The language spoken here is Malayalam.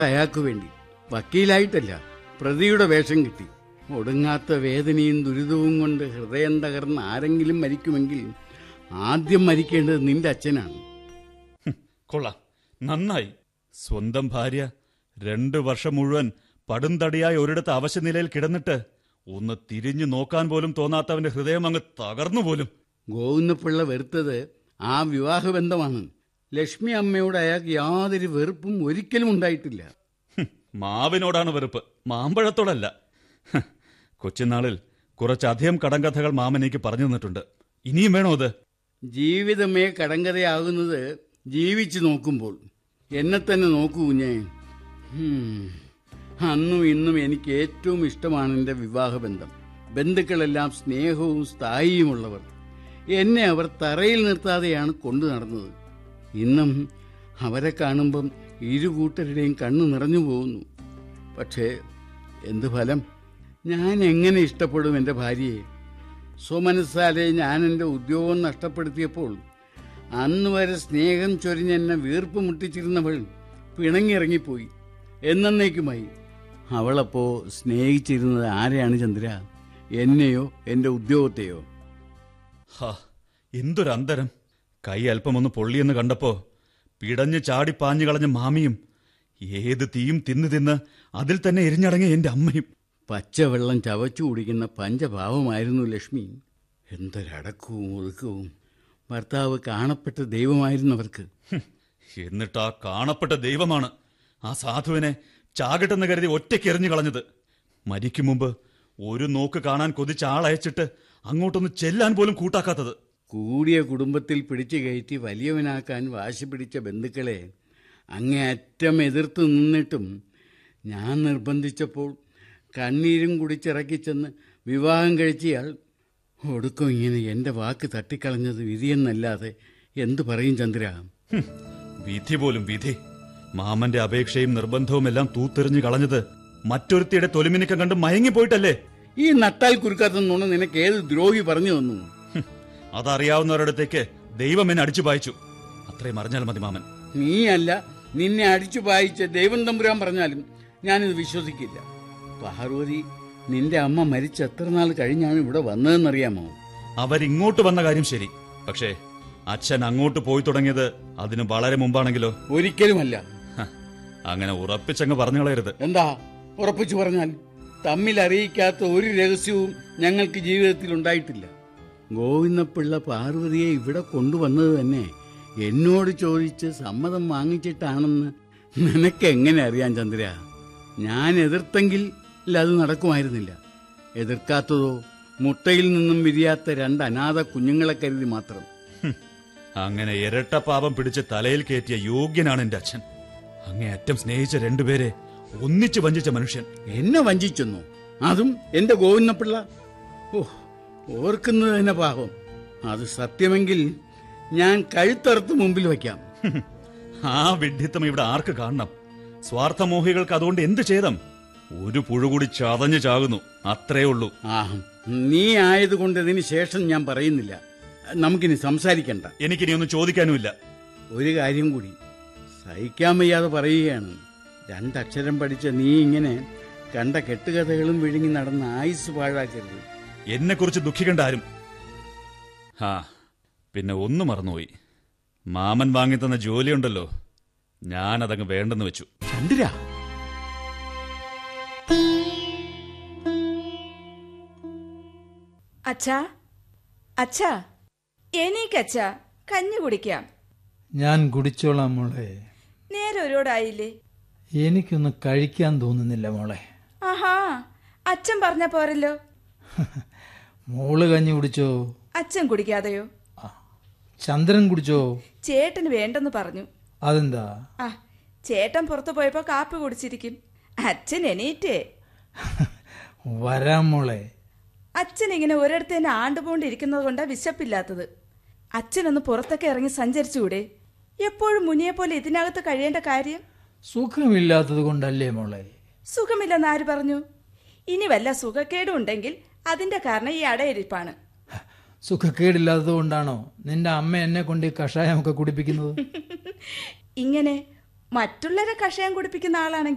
അയാൾക്ക് വേണ്ടി വക്കീലായിട്ടല്ല പ്രതിയുടെ വേഷം കിട്ടി ഒടുങ്ങാത്ത വേദനയും ദുരിതവും കൊണ്ട് ഹൃദയം തകർന്ന് ആരെങ്കിലും മരിക്കുമെങ്കിൽ ആദ്യം മരിക്കേണ്ടത് നിന്റെ അച്ഛനാണ് ഹും, കൊള്ളാം നന്നായി സ്വന്തം ഭാര്യ രണ്ടു വർഷം മുഴുവൻ പടുംതടിയായി ഒരിടത്ത് അവശനിലയിൽ കിടന്നിട്ട് ഒന്ന് തിരിഞ്ഞു നോക്കാൻ പോലും തോന്നാത്തവന്റെ ഹൃദയം അങ്ങ് തകർന്നു പോലും ഗോവിന്ദപിള്ള വെറുത്തത് ആ വിവാഹബന്ധമാണ് ലക്ഷ്മി അമ്മയോട് അയാൾക്ക് യാതൊരു വെറുപ്പും ഒരിക്കലും ഉണ്ടായിട്ടില്ല ഹും, മാവിനോടാണ് വെറുപ്പ് മാമ്പഴത്തോടല്ല ഹ്, കൊച്ചുനാളിൽ കുറച്ചധികം കടങ്കഥകൾ മാമൻ എനിക്ക് പറഞ്ഞു തന്നിട്ടുണ്ട് ഇനിയും വേണോ അത് ജീവിതമേ കടങ്കഥയാകുന്നത് ജീവിച്ചു നോക്കുമ്പോൾ എന്നെ തന്നെ നോക്കൂ കുഞ്ഞേ ഹും. അന്നും ഇന്നും എനിക്ക് ഏറ്റവും ഇഷ്ടമാണ് എൻ്റെ വിവാഹബന്ധം ബന്ധുക്കളെല്ലാം സ്നേഹവും സ്ഥായിയുമുള്ളവർ എന്നെ അവർ തറയിൽ നിർത്താതെയാണ് കൊണ്ടു നടന്നത് ഇന്നും അവരെ കാണുമ്പം ഇരു കൂട്ടരുടെയും കണ്ണു നിറഞ്ഞു പോകുന്നു പക്ഷേ എന്ത് ഫലം ഞാൻ എങ്ങനെ ഇഷ്ടപ്പെടും എൻ്റെ ഭാര്യയെ സ്വമനസ്സാലെ ഞാൻ എൻ്റെ ഉദ്യോഗം നഷ്ടപ്പെടുത്തിയപ്പോൾ അന്ന് വരെ സ്നേഹം ചൊരിഞ്ഞെന്നെ വീർപ്പ് മുട്ടിച്ചിരുന്നവൾ പിണങ്ങിയിറങ്ങിപ്പോയി എന്നേക്കുമായി അവളപ്പോ സ്നേഹിച്ചിരുന്നത് ആരെയാണ് ചന്ദ്ര എന്നെയോ എൻ്റെ ഉദ്യോഗത്തെയോ ഹാ എന്തൊരു അന്തരം കൈ അല്പമൊന്ന് പൊള്ളിയെന്ന് കണ്ടപ്പോ പിടഞ്ഞ് ചാടി പാഞ്ഞു കളഞ്ഞ മാമിയും ഏത് തീയും തിന്ന് തിന്ന് അതിൽ തന്നെ എരിഞ്ഞടങ്ങിയ എന്റെ അമ്മയും പച്ചവെള്ളം ചവച്ചു കുടിക്കുന്ന പഞ്ചഭാവമായിരുന്നു ലക്ഷ്മി എന്തൊരടക്കവും ഒതുക്കവും ഭർത്താവ് കാണപ്പെട്ട ദൈവമായിരുന്നവർക്ക് ഹും, എന്നിട്ട് ആ കാണപ്പെട്ട ദൈവമാണ് ആ സാധുവിനെ ചാകട്ടെന്ന് കരുതി ഒറ്റയ്ക്ക് എറിഞ്ഞു കളഞ്ഞത് മരിക്കും മുമ്പ് ഒരു നോക്ക് കാണാൻ കൊതിച്ച ആളയച്ചിട്ട് അങ്ങോട്ടൊന്ന് ചെല്ലാൻ പോലും കൂട്ടാക്കാത്തത് കൂടിയ കുടുംബത്തിൽ പിടിച്ചു കയറ്റി വലിയവനാക്കാൻ വാശി പിടിച്ച ബന്ധുക്കളെ അങ്ങേയറ്റം എതിർത്ത് നിന്നിട്ടും ഞാൻ നിർബന്ധിച്ചപ്പോൾ കണ്ണീരും കുടിച്ചിറക്കി ചെന്ന് വിവാഹം കഴിച്ചയാൾ ഒടുക്കം ഇങ്ങനെ എൻ്റെ വാക്ക് തട്ടിക്കളഞ്ഞത് വിധിയെന്നല്ലാതെ എന്തു പറയും ചന്ദ്ര ഹും, വിധി പോലും വിധി മാമന്റെ അപേക്ഷയും നിർബന്ധവും എല്ലാം തൂത്തെറിഞ്ഞു കളഞ്ഞത് മറ്റൊരുത്തിയുടെ തൊലിമിനിക്കം കണ്ട് മയങ്ങിപ്പോയിട്ടല്ലേ ഈ നട്ടാൽ കുരുക്കാത്ത നുണ നിനക്ക് ഏത് ദ്രോഹി പറഞ്ഞു തന്നു ഹും, അതറിയാവുന്നവരടുത്തേക്ക് ദൈവം എന്നെ അടിച്ചു പായിച്ചു അത്രയും അറിഞ്ഞാൽ മതി മാമൻ നീയല്ല നിന്നെ അടിച്ചു പായിച്ച ദൈവം തമ്പുരാൻ പറഞ്ഞാലും ഞാനിത് വിശ്വസിക്കില്ല പാർവതി നിന്റെ അമ്മ മരിച്ച എത്ര നാൾ കഴിഞ്ഞാണ് ഇവിടെ വന്നതെന്നറിയാമോ അവരിങ്ങോട്ട് വന്ന കാര്യം ശരി പക്ഷേ അച്ഛൻ അങ്ങോട്ട് പോയി തുടങ്ങിയത് അതിന് വളരെ മുമ്പാണെങ്കിലോ ഒരിക്കലുമല്ല ഹ, അങ്ങനെ ഉറപ്പിച്ചങ്ങ് പറഞ്ഞു കളയരുത് എന്താ ഉറപ്പിച്ചു പറഞ്ഞാൽ തമ്മിൽ അറിയിക്കാത്ത ഒരു രഹസ്യവും ഞങ്ങൾക്ക് ജീവിതത്തിൽ ഉണ്ടായിട്ടില്ല ഗോവിന്ദപിള്ള പാർവതിയെ ഇവിടെ കൊണ്ടുവന്നത് തന്നെ എന്നോട് ചോദിച്ച് സമ്മതം വാങ്ങിച്ചിട്ടാണെന്ന് നിനക്ക് എങ്ങനെ അറിയാൻ ചന്ദ്ര ഞാൻ എതിർത്തെങ്കിൽ അത് നടക്കുമായിരുന്നില്ല എതിർക്കാത്തതോ മുട്ടയിൽ നിന്നും വിരിയാത്ത രണ്ട് അനാഥ കുഞ്ഞുങ്ങളെ കരുതി മാത്രം ഹും, അങ്ങനെ ഇരട്ട പാപം പിടിച്ച് തലയിൽ കയറ്റിയ യോഗ്യനാണ് എന്റെ അച്ഛൻ അങ്ങേയറ്റം സ്നേഹിച്ച രണ്ടുപേരെ ഒന്നിച്ചു വഞ്ചിച്ച മനുഷ്യൻ എന്നെ വഞ്ചിച്ചെന്നു അതും എന്റെ ഗോവിന്ദപിള്ള ഓ ഓർക്കുന്നത് തന്നെ പാപം അത് സത്യമെങ്കിൽ ഞാൻ കഴുത്തറുത്ത് മുമ്പിൽ വയ്ക്കാം ഹും, ആ വിഡ്ഢിത്തം ഇവിടെ ആർക്ക് കാണണം സ്വാർത്ഥമോഹികൾക്ക് അതുകൊണ്ട് എന്ത് ചെയ്തം ഒരു പുഴു കൂടി ചതഞ്ഞു ചാകുന്നു അത്രേ ഉള്ളൂ ആ നീ ആയതുകൊണ്ട് ഇതിന് ശേഷം ഞാൻ പറയുന്നില്ല നമുക്കിനി സംസാരിക്കണ്ട എനിക്കിനി ഒന്നും ചോദിക്കാനുമില്ല ഒരു കാര്യം കൂടി സഹിക്കാൻ വയ്യാതെ പറയുകയാണ് രണ്ടക്ഷരം പഠിച്ച നീ ഇങ്ങനെ കണ്ട കെട്ടുകഥകളും വിഴുങ്ങി നടന്ന ആയുസ് പാഴാക്കരുത് എന്നെക്കുറിച്ച് ദുഃഖിക്കേണ്ട ആരും ഹാ പിന്നെ ഒന്ന് മറന്നുപോയി മാമൻ വാങ്ങിത്തന്ന ജോലിയുണ്ടല്ലോ ഞാനതങ്ങ് വേണ്ടെന്ന് വെച്ചു ചന്ദ്ര അച്ഛാ അച്ഛാ എനിക്കച്ഛാ കഞ്ഞി കുടിക്കാം ഞാൻ കുടിച്ചോളാം മോളെ നേരെ ഒരുപാടായില്ലേ എനിക്കൊന്നും കഴിക്കാൻ തോന്നുന്നില്ല മോളെ ആഹാ അച്ഛൻ പറഞ്ഞ പോരല്ലോ മോള് കഞ്ഞി കുടിച്ചോ അച്ഛൻ കുടിക്കാതെയോ ആ, ചന്ദ്രൻ കുടിച്ചോ ചേട്ടന് വേണ്ടെന്ന് പറഞ്ഞു അതെന്താ ആ ചേട്ടൻ പുറത്തു പോയപ്പോ കാപ്പി കുടിച്ചിരിക്കും അച്ഛൻ എണീറ്റേ വരാം മോളെ അച്ഛൻ ഇങ്ങനെ ഒരിടത്ത് തന്നെ ആണ്ടുപോണ്ടിരിക്കുന്നത് കൊണ്ടാ വിശപ്പില്ലാത്തത് അച്ഛനൊന്ന് പുറത്തൊക്കെ ഇറങ്ങി സഞ്ചരിച്ചുകൂടെ എപ്പോഴും മുനിയെ പോലെ ഇതിനകത്ത് കഴിയേണ്ട കാര്യം സുഖമില്ലാത്തത് കൊണ്ടല്ലേ മോളെ സുഖമില്ലെന്ന് ആര് പറഞ്ഞു ഇനി വല്ല സുഖക്കേടും ഉണ്ടെങ്കിൽ അതിന്റെ കാരണം ഈ അടയിരിപ്പാണ് സുഖക്കേടില്ലാത്തത് കൊണ്ടാണോ നിന്റെ അമ്മ എന്നെ കൊണ്ട് ഈ കഷായമൊക്കെ കുടിപ്പിക്കുന്നത് ഇങ്ങനെ മറ്റുള്ളവരെ കഷായം കുടിപ്പിക്കുന്ന ആളാണെങ്കിൽ